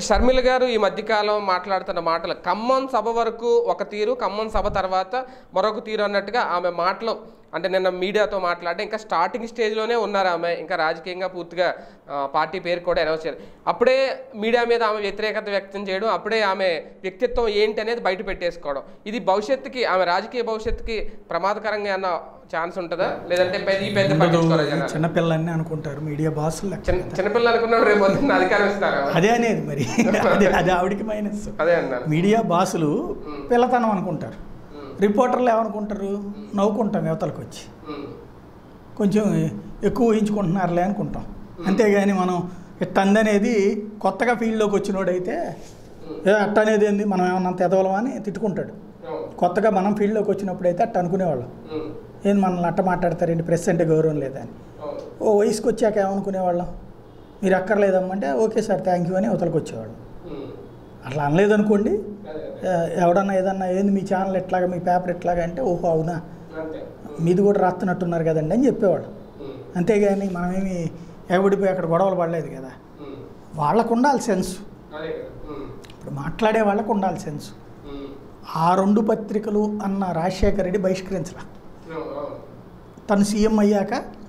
షర్మిల గారు ఈ మధ్యకాలం మాట్లాడుతున్న మాటలు ఖమ్మం సభ వరకు ఒక తీరు ఖమ్మం సభ తర్వాత మరొక తీరు అన్నట్టుగా ఆమె మాటలు అంటే నిన్న మీడియాతో మాట్లాడితే ఇంకా స్టార్టింగ్ స్టేజ్లోనే ఉన్నారు ఆమె ఇంకా రాజకీయంగా పూర్తిగా ఆ, పార్టీ పేరు కూడా అనౌన్స్ చేయాలి అప్పుడే మీడియా మీద ఆమె వ్యతిరేకత వ్యక్తం చేయడం అప్పుడే ఆమె వ్యక్తిత్వం ఏంటి అనేది బయట పెట్టేసుకోవడం ఇది భవిష్యత్తుకి ఆమె రాజకీయ భవిష్యత్తుకి ప్రమాదకరంగా అన్న ఛాన్స్ ఉంటుందా లేదంటే పెద్ద ఈ పెద్ద పట్టించుకోరా జనాలు? చిన్నపిల్లల్ని అనుకుంటారు మీడియా బాసులు లెక్క. చిన్న చిన్నపిల్లలు అనుకున్నాడు రేపు పొద్దున్న అధికారం ఇస్తారా అదే అనేది మరి అదే అది ఆవిడకి మైనస్ అదే అన్నాను మీడియా బాసులు పిల్లతనం అనుకుంటారు రిపోర్టర్లు ఏమనుకుంటారు నవ్వుకుంటాం యువతలకు వచ్చి ఉమ్. కొంచెం ఎక్కువ ఊహించుకుంటున్నారులే అనుకుంటాం అంతేగాని మనం ఇట్ట అందనేది కొత్తగా ఫీల్డ్లోకి వచ్చినోడైతే ఏ అట్ట అనేది ఏంది మనం ఏమన్నా అంత ఎదవలమా అని తిట్టుకుంటాడు అవును. కొత్తగా మనం ఫీల్డ్లోకి వచ్చినప్పుడు అయితే అట్ట అనుకునేవాళ్ళం ఉమ్. ఏంది మనల్ని అట్ట మాట్లాడతారేంటి ప్రెస్ అంటే గౌరవం లేదని అవును. ఓ వయసుకి వచ్చాక ఏమనుకునేవాళ్ళం మీరు అక్కర్లేదమ్మంటే ఓకే సార్ థ్యాంక్ యూ అని అవతలకి వచ్చేవాళ్ళం ఉమ్. అట్లా అనలేదనుకోండి అదే ఏ- ఎవడన్నా ఏదన్నా ఏంది మీ ఛానల్ ఎట్లాగా మీ పేపర్ ఎట్లాగా అంటే ఓహో అవునా అంతే మీది కూడా రాస్తున్నట్టున్నారు కదండి అని చెప్పేవాళ్ళు ఉమ్. అంతేగాని మనమేమి ఎగబడిపోయి అక్కడ గొడవలు పడలేదు కదా ఉమ్. వాళ్ళకు ఉండాలి సెన్స్ అదే కదా ఉమ్. ఇప్పుడు మాట్లాడే వాళ్ళకు ఉండాలి సెన్స్ ఉమ్. ఆ రెండు పత్రికలు అన్న రాజశేఖర రెడ్డి బహిష్కరించలా అవును, అవును. తను సీఎం అయ్యాక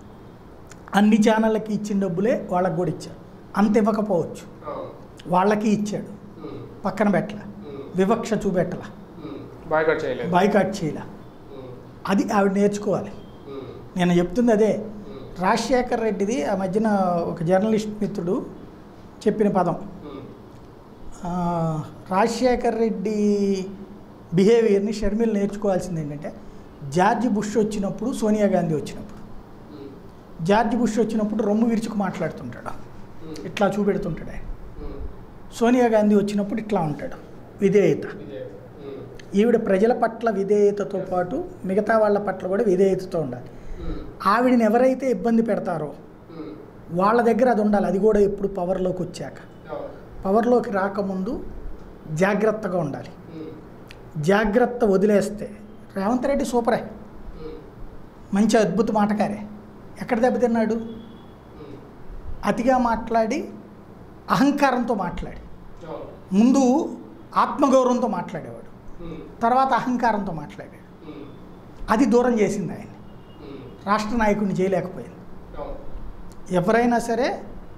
అన్ని ఛానళ్ళకి ఇచ్చిన డబ్బులే వాళ్ళకి కూడా ఇచ్చాడు అంత ఇవ్వకపోవచ్చు అవును. వాళ్ళకి ఇచ్చాడు ఉమ్. పక్కన పెట్టల ఉమ్. వివక్ష చూపెట్టలా ఉమ్. బాయ్కాట్ చేయలేదు బాయ్కాట్ చేయలే ఉమ్. అది ఆవిడ నేర్చుకోవాలి ఉమ్. నేను చెప్తుంది అదే ఉమ్. రాజశేఖర్ రెడ్డిది ఆ మధ్యన ఒక జర్నలిస్ట్ మిత్రుడు చెప్పిన పదం ఉమ్. ఆ, రాజశేఖర్ రెడ్డి బిహేవియర్ని షర్మిల్ నేర్చుకోవాల్సింది ఏంటంటే జార్జి బుష్ వచ్చినప్పుడు సోనియా గాంధీ వచ్చినప్పుడు ఉమ్. జార్జి బుష్ వచ్చినప్పుడు రొమ్ము విరుచుకు మాట్లాడుతుంటాడు ఉమ్. ఇట్లా చూపెడుతుంటాడు ఆయన ఉమ్. సోనియా గాంధీ వచ్చినప్పుడు ఇట్లా ఉంటాడు విధేయత విజయ్. ఉమ్. ఈవిడ ప్రజల పట్ల విధేయతతో పాటు మిగతా వాళ్ళ పట్ల కూడా విధేయతతో ఉండాలి ఉమ్. ఆవిడని ఎవరైతే ఇబ్బంది పెడతారో ఉమ్. వాళ్ళ దగ్గర అది ఉండాలి అది కూడా ఎప్పుడు పవర్లోకి వచ్చాక అవును. పవర్లోకి రాకముందు జాగ్రత్తగా ఉండాలి ఉమ్. జాగ్రత్త వదిలేస్తే రేవంత్ రెడ్డి సూపరే ఉమ్. మంచి అద్భుత మాటకారే ఎక్కడ దెబ్బతిన్నాడు ఉమ్. అతిగా మాట్లాడి అహంకారంతో మాట్లాడి అవును. ముందు ఆత్మగౌరవంతో మాట్లాడేవాడు ఉమ్. తర్వాత అహంకారంతో మాట్లాడాడు ఉమ్. అది దూరం చేసింది ఆయన్ని ఉమ్. రాష్ట్ర నాయకుడిని చేయలేకపోయింది అవును. ఎవరైనా సరే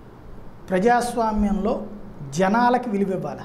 ప్రజాస్వామ్యంలో జనాలకి విలువ ఇవ్వాలి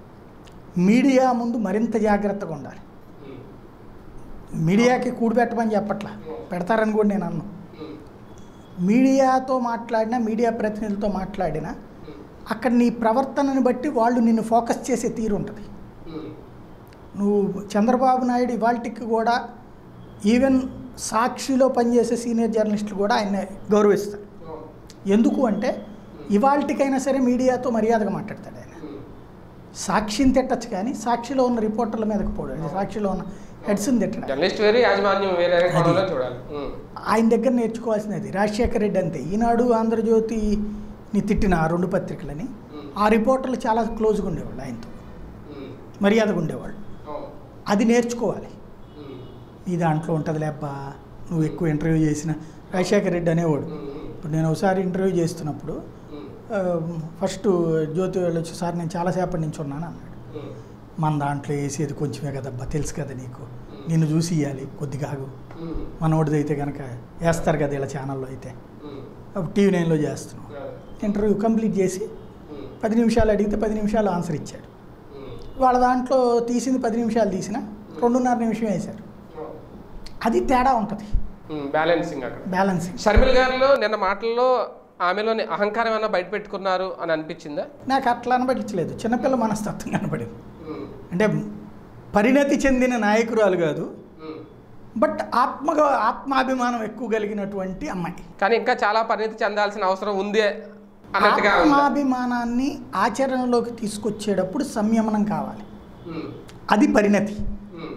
మీడియా ముందు మరింత జాగ్రత్తగా ఉండాలి ఉమ్. మీడియాకి కూడిపెట్టమని చెప్పట్లా పెడతారని కూడా నేను అన్నాను ఉమ్. మీడియాతో మాట్లాడినా మీడియా ప్రతినిధులతో మాట్లాడినా ఉమ్. అక్కడ నీ ప్రవర్తనని బట్టి వాళ్ళు నిన్ను ఫోకస్ చేసే తీరు ఉంటుంది ఉమ్. నువ్వు చంద్రబాబు నాయుడు ఇవాళకి కూడా ఈవెన్ సాక్షిలో పనిచేసే సీనియర్ జర్నలిస్టులు కూడా ఆయన గౌరవిస్తారు అవును. ఎందుకు అంటే ఇవాళకైనా సరే మీడియాతో మర్యాదగా మాట్లాడతాడు ఆయన ఉమ్. సాక్షిని తిట్టచ్చు కానీ సాక్షిలో ఉన్న రిపోర్టర్ల మీదకి పోడు అది సాక్షిలో ఉన్న హెడ్స్ని తిట్టడం జర్నలిస్ట్ వేరే యాజమాన్యం వేరే అనే కోణంలో చూడాలి ఉమ్. ఆయన దగ్గర నేర్చుకోవాల్సినది రాజశేఖర రెడ్డి అంతే ఈనాడు ఆంధ్రజ్యోతిని తిట్టిన ఆ రెండు పత్రికలని ఉమ్. ఆ రిపోర్టర్లు చాలా క్లోజ్గా ఉండేవాళ్ళు ఆయనతో ఉమ్. మర్యాదగా ఉండేవాళ్ళు అవును. అది నేర్చుకోవాలి ఉమ్. నీ దాంట్లో ఉంటుంది లేబ్బా నువ్వు ఎక్కువ ఇంటర్వ్యూ చేసిన రాజశేఖర రెడ్డి అనేవాడు ఉమ్. ఉమ్. ఇప్పుడు నేను ఒకసారి ఇంటర్వ్యూ చేస్తున్నప్పుడు ఉమ్. ఆ, ఫస్ట్ జ్యోతి వాళ్ళు వచ్చి సార్ నేను చాలాసేపటి నుంచి ఉన్నాను అన్నాడు ఉమ్. మన దాంట్లో వేసేది కొంచెమే కదబ్బా తెలుసు కదా నీకు నిన్ను చూసి ఇవ్వాలి కొద్దిగా ఆగు ఉమ్. మనోడిది అయితే కనుక వేస్తారు కదా ఇలా ఛానల్లో అయితే ఉమ్. అప్పుడు టీవీ నైన్లో చేస్తున్నాం అదే. ఇంటర్వ్యూ కంప్లీట్ చేసి ఉమ్. పది నిమిషాలు అడిగితే పది నిమిషాలు ఆన్సర్ ఇచ్చాడు ఉమ్. వాళ్ళ దాంట్లో తీసింది పది నిమిషాలు తీసిన రెండున్నర నిమిషం వేశారు అవును. అది తేడా ఉంటుంది ఉమ్. బ్యాలెన్సింగ్ అక్కడ బ్యాలెన్సింగ్ షర్మిల్ గారిలో నిన్న మాటల్లో ఆమెలోని అహంకారం ఏమైనా బయట పెట్టుకున్నారు అని అనిపించిందా నాకు అట్లా అనబడించలేదు చిన్నపిల్ల మనస్తత్వం కనబడింది ఉమ్. అంటే పరిణతి చెందిన నాయకురాలు కాదు ఉమ్. బట్ ఆత్మగా ఆత్మాభిమానం ఎక్కువ కలిగినటువంటి అమ్మాయి కానీ ఇంకా చాలా పరిణితి చెందాల్సిన అవసరం ఉంది అన్నట్టుగా ఉందా? ఆత్మాభిమానాన్ని ఆచరణలోకి తీసుకొచ్చేటప్పుడు సంయమనం కావాలి ఉమ్. అది పరిణతి ఉమ్.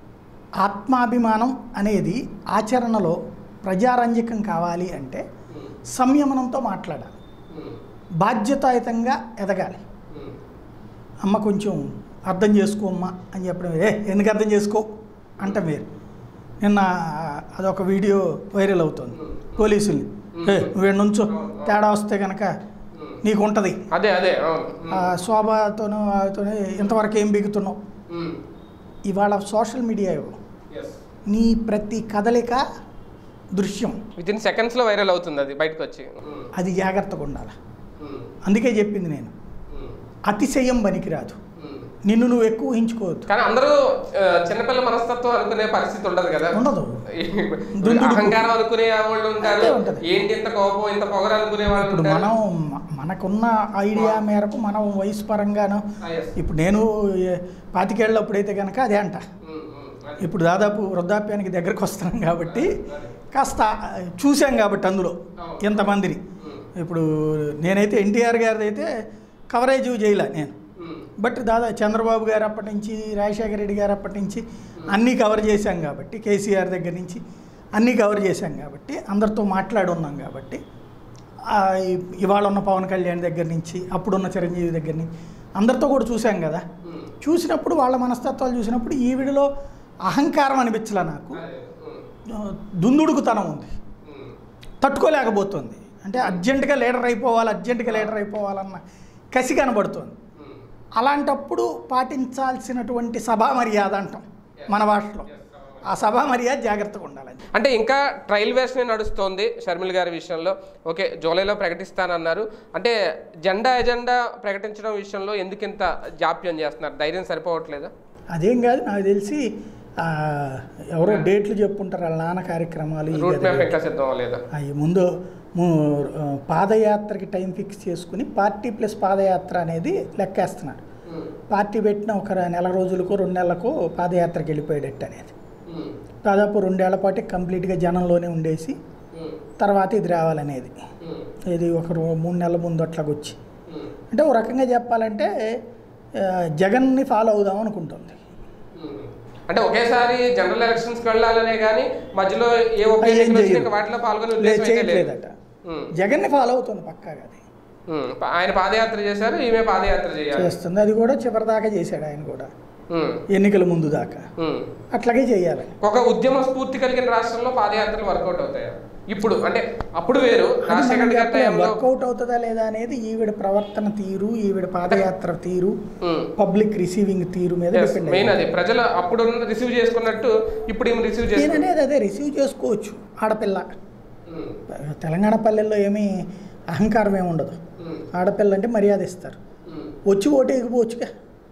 ఆత్మాభిమానం అనేది ఆచరణలో ప్రజారంజకం కావాలి అంటే ఉమ్. సంయమనంతో మాట్లాడాలి ఉమ్. బాధ్యతాయుతంగా ఎదగాలి ఉమ్. అమ్మ కొంచెం అర్థం చేసుకో అమ్మ అని చెప్పడం ఏ ఎందుకు అర్థం చేసుకో అంట మీరు నిన్న అదొక వీడియో వైరల్ అవుతుంది పోలీసుల్ని ఏ నువ్వు నుంచో తేడా వస్తే కనుక నీకు ఉంటుంది అదే అదే అవును ఆ శోభతోనూ ఆతోనే ఇంతవరకు ఏం బిగుతున్నావు ఇవాళ సోషల్ మీడియా ఇవ్వడం నీ ప్రతి కదలిక దృశ్యం విత్ ఇన్ సెకండ్స్ లో వైరల్ అవుతుంది అది బయటకు వచ్చి అది జాగ్రత్తగా ఉండాలి అందుకే చెప్పింది నేను అతిశయం పనికిరాదు నిన్ను నువ్వు ఎక్కువ ఊహించుకోవద్దు కానీ అందరూ ఆ, చిన్నపిల్ల మనస్తత్వం అనుకునే పరిస్థితి ఉండదు కదా ఉండదు దుందుడుకు. అహంకారం అనుకునే వాళ్ళు ఉంటారు అంతే ఉంటది. ఏంటి ఇంత కోపం ఇంత పొగరు అనుకునే వాళ్ళు ఇప్పుడు ఉంటారు మనం మ- మనకున్న ఐడియా మేరకు మనం వయసు పరంగాను Ah, yes. ఇప్పుడు నేను ఏ- పాతికేళ్ళు అప్పుడైతే కనుక అదే అంట ఉమ్, ఉమ్, అది. ఇప్పుడు దాదాపు వృద్ధాప్యానికి దగ్గరకు వస్తున్నాం కాబట్టి కాస్త చూశాం కాబట్టి అందులో ఎంతమందిని ఉమ్, ఇప్పుడు నేనైతే ఎన్టీఆర్ గారిది అయితే కవరేజ్ చేయలే నేను ఉమ్, బట్ దాదాపు చంద్రబాబు గారు అప్పటి నుంచి రాజశేఖర రెడ్డి గారు అప్పటి నుంచి అన్నీ కవర్ చేశాం కాబట్టి కేసీఆర్ దగ్గర నుంచి అన్నీ కవర్ చేశాం కాబట్టి అందరితో మాట్లాడి ఉన్నాం కాబట్టి ఆ, ఇ- ఇవాళ ఉన్న పవన్ కళ్యాణ్ దగ్గర నుంచి అప్పుడున్న చిరంజీవి దగ్గర నుంచి అందరితో కూడా చూశాం కదా ఉమ్, చూసినప్పుడు వాళ్ళ మనస్తత్వాలు చూసినప్పుడు ఈవిడలో అహంకారం అనిపించలే నాకు అదే, ఉమ్, ఆ, దుందుడుకుతనం ఉంది ఉమ్, తట్టుకోలేకపోతుంది అంటే అర్జెంటుగా లీడర్ అయిపోవాలి అర్జెంటుగా లీడర్ అయిపోవాలన్న కసి కనబడుతుంది ఉమ్. అలాంటప్పుడు పాటించాల్సినటువంటి సభా మర్యాద అంటాం మన భాషలో ఆ సభా మర్యాద జాగ్రత్తగా ఉండాలని అంటే ఇంకా ట్రయల్ వేషన్ నడుస్తోంది షర్మిల గారి విషయంలో ఓకే జూలైలో ప్రకటిస్తానన్నారు అంటే జెండా ఎజెండా ప్రకటించడం విషయంలో ఎందుకు ఇంత జాప్యం చేస్తున్నారు ధైర్యం సరిపోవట్లేదా అదేం కాదు నాకు తెలిసి ఆ, ఎవరో డేట్లు చెప్పుంటారు వాళ్ళ నాన్న కార్యక్రమాలు ఈ రూట్ గది. మ్యాప్ ఇంకా సిద్ధం అవ్వలేదా అవి ముందు ము- ఆ, పాదయాత్రకి టైం ఫిక్స్ చేసుకుని పార్టీ ప్లస్ పాదయాత్ర అనేది లెక్కేస్తున్నాడు ఉమ్, పార్టీ పెట్టిన ఒక నెల రోజులకో రెండు నెలలకో పాదయాత్రకి వెళ్ళిపోయేటట్టు అనేది ఉమ్, దాదాపు రెండేళ్ల పాటు కంప్లీట్గా జనంలోనే ఉండేసి ఉమ్, తర్వాత ఇది రావాలనేది ఉమ్, ఇది ఒక రో- మూడు నెలల ముందు అట్లాగొచ్చి ఉమ్, అంటే ఓ రకంగా చెప్పాలంటే ఆ, జగన్ని ఫాలో అవుదాం అనుకుంటుంది ఉమ్. అంటే ఒకేసారి జనరల్ ఎలక్షన్స్ కి వెళ్ళాలనే కానీ మధ్యలో ఏ ఒక్క ఏం ఎన్నికలు వచ్చినా చేయదు. ఇంకా వాటిలో పాల్గొనే లేదు ఉద్దేశం అయితే లేదు చేయట్లేదట ఉమ్, జగన్ని ఫాలో అవుతుంది పక్కాగా అది ఉమ్. ఆయన పాదయాత్ర చేశారు ఈమె పాదయాత్ర చేయాలి చేస్తుంది అది కూడా చివరిదాకా చేశాడు ఆయన కూడా ఉమ్, ఎన్నికల ముందు దాకా ఉమ్. అట్లాగే చేయాలి ఒక ఉద్యమ స్ఫూర్తి కలిగిన రాష్ట్రంలో పాదయాత్రలు వర్కౌట్ అవుతాయా ఇప్పుడు అంటే అప్పుడు వేరు రాజశేఖర్ గారి టైంలో వర్కౌట్ అవుతుందా లేదా అనేది ఈవిడ ప్రవర్తన తీరు ఈవిడ పాదయాత్ర తీరు ఉమ్, పబ్లిక్ రిసీవింగ్ తీరు మీద yes, డిపెండ్ మెయిన్ అది ప్రజలు అప్పుడు రిసీవ్ చేసుకున్నట్టు ఇప్పుడు ఏమి రిసీవ్ నేను చేసుకున్నారు అనేది అదే రిసీవ్ చేసుకోవచ్చు ఆడపిల్ల తెలంగాణ పల్లెల్లో ఏమీ అహంకారం ఏమి ఉండదు ఆడపిల్ల అంటే మర్యాద ఇస్తారు వచ్చి ఓటేయకపోవచ్చుగా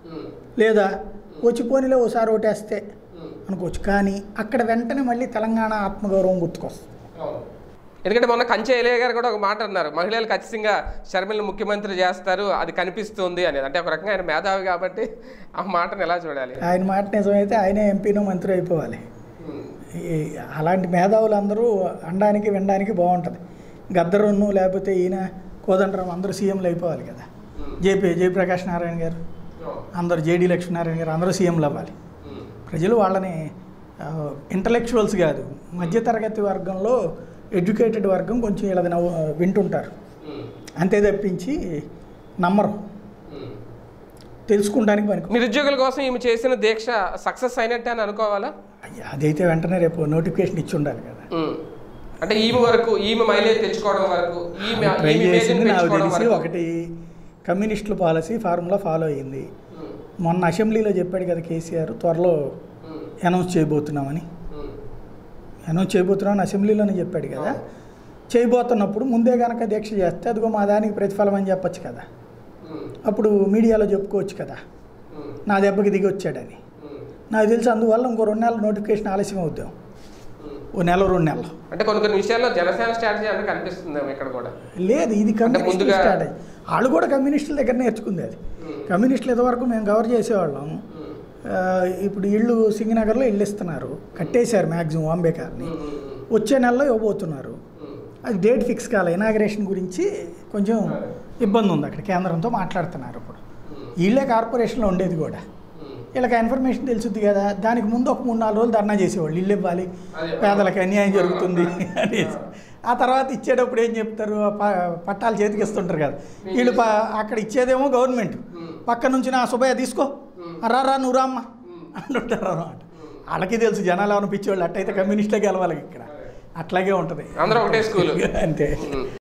లేదా వచ్చి పోనీలో ఓసారి ఓటేస్తే అనుకోవచ్చు కానీ అక్కడ వెంటనే మళ్ళీ తెలంగాణ ఆత్మగౌరవం గుర్తుకొస్తుంది ఎందుకంటే మొన్న కంచె ఎలయ్య గారు కూడా ఒక మాట అన్నారు మహిళలు ఖచ్చితంగా షర్మిలను ముఖ్యమంత్రి చేస్తారు అది కనిపిస్తుంది అనేది అంటే ఒక రకంగా ఆయన మేధావి కాబట్టి ఆ మాటను ఎలా చూడాలి ఆయన మాట నిజమైతే ఆయనే ఎంపీనో మంత్రి అయిపోవాలి ఉమ్, ఈ అలాంటి మేధావులు అందరూ అనడానికి వినడానికి బాగుంటుంది గద్దరును లేకపోతే ఈయన కోదండరాం అందరూ సీఎంలు అయిపోవాలి కదా ఉమ్, జేపీ జయప్రకాష్ నారాయణ గారు అందరూ జేడీ లక్ష్మీనారాయణ గారు అందరూ సీఎంలు అవ్వాలి ఉమ్, ప్రజలు వాళ్ళని ఇంటలెక్చువల్స్ కాదు మధ్యతరగతి వర్గంలో ఎడ్యుకేటెడ్ వర్గం కొంచెం వీళ్ళది నవ్వు వింటుంటారు ఉమ్, అంతే తప్పించి నమ్మరు ఉమ్. తెలుసుకుంటానికి పనికి నిరుద్యోగుల కోసం ఈమె చేసిన దీక్ష సక్సెస్ అయినట్టే అని అనుకోవాలా అయ్య, అదైతే వెంటనే రేపు నోటిఫికేషన్ ఇచ్చి ఉండాలి కదా ఉమ్. అంటే ఈమె వరకు ఈమె మైలేజ్ తెచ్చుకోవడం వరకు ఈమె ట్రై ఈమె ఇమేజ్ని చేసింది నాకు పెంచుకోవడం తెలిసి వరకు ఒకటి కమ్యూనిస్టుల పాలసీ ఫార్ములా ఫాలో అయ్యింది ఉమ్, మొన్న అసెంబ్లీలో చెప్పాడు కదా కేసీఆర్ త్వరలో ఉమ్, అనౌన్స్ చేయబోతున్నామని ఉమ్, అనౌన్స్ చేయబోతున్నామని అసెంబ్లీలోనే చెప్పాడు కదా చేయబోతున్నప్పుడు ముందే కనుక దీక్ష చేస్తే అదిగో మా దానికి ప్రతిఫలం అని చెప్పొచ్చు కదా ఉమ్, అప్పుడు మీడియాలో చెప్పుకోవచ్చు కదా ఉమ్, నా దెబ్బకి దిగి వచ్చాడని ఉమ్, నాకు తెలిసి అందువల్ల ఇంకో రెండు నెలల నోటిఫికేషన్ ఆలస్యం అవుద్దాం ఉమ్. ఓ నెల రెండు నెలలు అంటే కొన్ని కొన్ని విషయాల్లో జనసేన స్ట్రాటజీ అంటే కనిపిస్తుంది ఇక్కడ కూడా లేదు ఇది కమ్యూనిస్ట్ ముందుగా- స్ట్రాటజీ వాళ్ళు కూడా కమ్యూనిస్టుల దగ్గర నేర్చుకుంది అది ఉమ్, కమ్యూనిస్టులు ఇంతవరకు మేము కవర్ చేసేవాళ్ళం ఉమ్, ఆ, ఇప్పుడు ఇళ్ళు సింగనగర్లో ఇల్లు ఇస్తున్నారు కట్టేశారు మ్యాక్సిమం అంబేద్కర్ని ఉమ్, ఉమ్, వచ్చే నెలలో ఇవ్వబోతున్నారు ఉమ్, అది డేట్ ఫిక్స్ కాలే ఇనాగ్రేషన్ గురించి కొంచెం ఇబ్బంది ఉంది అక్కడ కేంద్రంతో మాట్లాడుతున్నారు ఇప్పుడు ఉమ్, వీళ్ళే కార్పొరేషన్లో ఉండేది కూడా ఉమ్. వీళ్ళకి ఇన్ఫర్మేషన్ తెలుసుద్ది కదా దానికి ముందు ఒక మూడు నాలుగు రోజులు ధర్నా చేసేవాళ్ళు ఇల్లు ఇవ్వాలి అదే. పేదలకు అన్యాయం జరుగుతుంది అనేసి ఆ తర్వాత ఇచ్చేటప్పుడు ఏం చెప్తారు ఆ ప- పట్టాలు చేతికి ఇస్తుంటారు కదా వీళ్ళు ప- అక్కడ ఇచ్చేదేమో గవర్నమెంట్ ఉమ్, పక్క నుంచి నా సుబ్బయ్య తీసుకో ఉమ్. రా రా నువ్వు రామ్మ ఉమ్. అంటుంటారు అనమాట ఉమ్. వాళ్ళకి తెలుసు జనాలు ఏమైనా పిచ్చేవాళ్ళు అట్టయితే కమ్యూనిస్టులే గెలవాలి ఇక్కడ అట్లాగే ఉంటుంది అందరూ ఒకటే స్కూల్ అంతే ఉమ్.